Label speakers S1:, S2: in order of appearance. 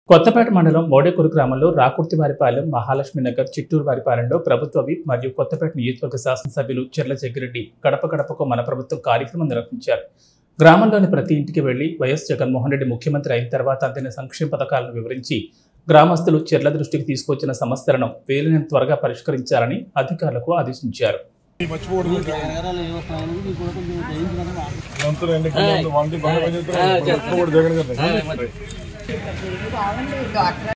S1: కొత్తపేట మండలం మోడేకూరు గ్రామంలో రాకుర్తివారిపాలెం మహాలక్ష్మి నగర్ చిట్టూరు వారిపాలెంలో ప్రభుత్వ విప్ మరియు కొత్తపేట నియోజకవర్గ శాసనసభ్యులు చెర్ల జగ్గిరెడ్డి గడప గడపకు మన ప్రభుత్వం కార్యక్రమం నిర్వహించారు గ్రామంలోని ప్రతి ఇంటికి వెళ్లి వైఎస్ జగన్మోహన్ రెడ్డి ముఖ్యమంత్రి అయిన తర్వాత అందిన సంక్షేమ పథకాలను వివరించి గ్రామస్తులు చెర్ల దృష్టికి తీసుకొచ్చిన సమస్యలను వీలైనంత త్వరగా పరిష్కరించాలని అధికారులకు ఆదేశించారు
S2: మర్చిపోకూడదు
S3: నగరాలు ఏ వస్తున్నాయని మీకు కూడా కొంచెం చేయించడం
S2: మంత్రులు ఎన్నికల్లో ఉంది. వాళ్ళకి బాగా పనిచేస్తారు. మర్చిపోకూడదు జగన్ గారిని.